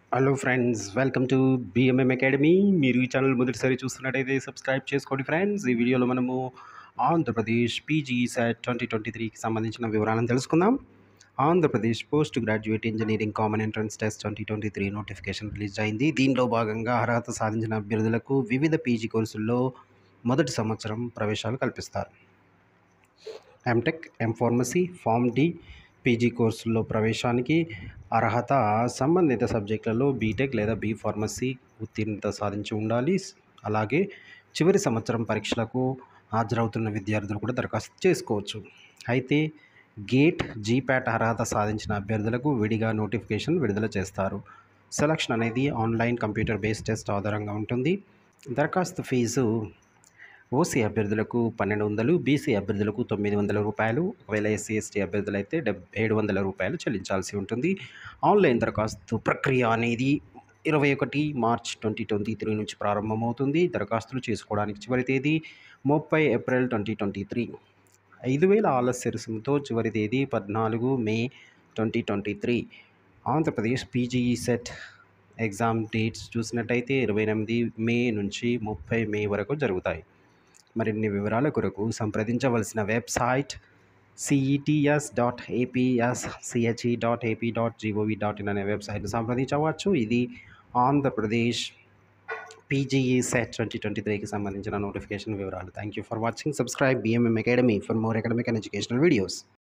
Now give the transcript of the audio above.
hello friends welcome to BMM academy మీరు ఈ channel మొదటిసారి చూస్తున్నట్టయితే సబ్స్క్రైబ్ చేసుకోండి ఫ్రెండ్స్ ఈ వీడియోలో మనము Andhra Pradesh PG set twenty twenty త్రీకి సంబంధించిన వివరాలను తెలుసుకుందాం Andhra Pradesh post graduate engineering common entrance test twenty twenty three notification release అయింది దీనిలో భాగంగా అర్హత సాధించిన అభ్యర్థులకు వివిధ పీజీ కోర్సుల్లో మొదటి సంవత్సరం ప్రవేశాలు కల్పిస్తారు MTech M pharmacy pharm D PG కోర్సుల్లో ప్రవేశానికి అర్హత సంబంధిత సబ్జెక్టులలో బీటెక్ లేదా బీ ఫార్మసీ ఉత్తీర్ణత సాధించి ఉండాలి అలాగే చివరి సంవత్సరం పరీక్షలకు హాజరవుతున్న విద్యార్థులు కూడా దరఖాస్తు చేసుకోవచ్చు అయితే గేట్ జీప్యాట్ అర్హత సాధించిన అభ్యర్థులకు విడిగా నోటిఫికేషన్ విడుదల చేస్తారు సెలక్షన్ అనేది ఆన్లైన్ కంప్యూటర్ బేస్డ్ టెస్ట్ ఆధారంగా ఉంటుంది దరఖాస్తు ఫీజు ఓసీ అభ్యర్థులకు పన్నెండు వందలు బీసీ అభ్యర్థులకు తొమ్మిది వందల రూపాయలు ఒకవేళ ఎస్సీ ఎస్టీ అభ్యర్థులు అయితే డెబ్ ఏడు వందల రూపాయలు చెల్లించాల్సి ఉంటుంది ఆన్లైన్ దరఖాస్తు ప్రక్రియ అనేది ఇరవై ఒకటి మార్చ్ ట్వంటీ ట్వంటీ త్రీ నుంచి ప్రారంభమవుతుంది దరఖాస్తులు చేసుకోవడానికి చివరి తేదీ ముప్పై ఏప్రిల్ ట్వంటీ ట్వంటీ త్రీ ఐదు వేల ఆలస్య రుసుముతో చివరి తేదీ పద్నాలుగు May twenty twenty three Andhra Pradesh PGE set exam dates చూసినట్టయితే ఇరవై ఎనిమిది మే నుంచి ముప్పై మే వరకు జరుగుతాయి మరిన్ని వివరాల కొరకు సంప్రదించవలసిన website CETS dot APS CHE dot AP dot GOV dot in అనే వెబ్సైట్ను సంప్రదించవచ్చు ఇది Andhra Pradesh PGE set twenty twenty త్రీకి సంబంధించిన నోటిఫికేషన్ వివరాలు thank you for watching subscribe BMM academy for more academic and educational videos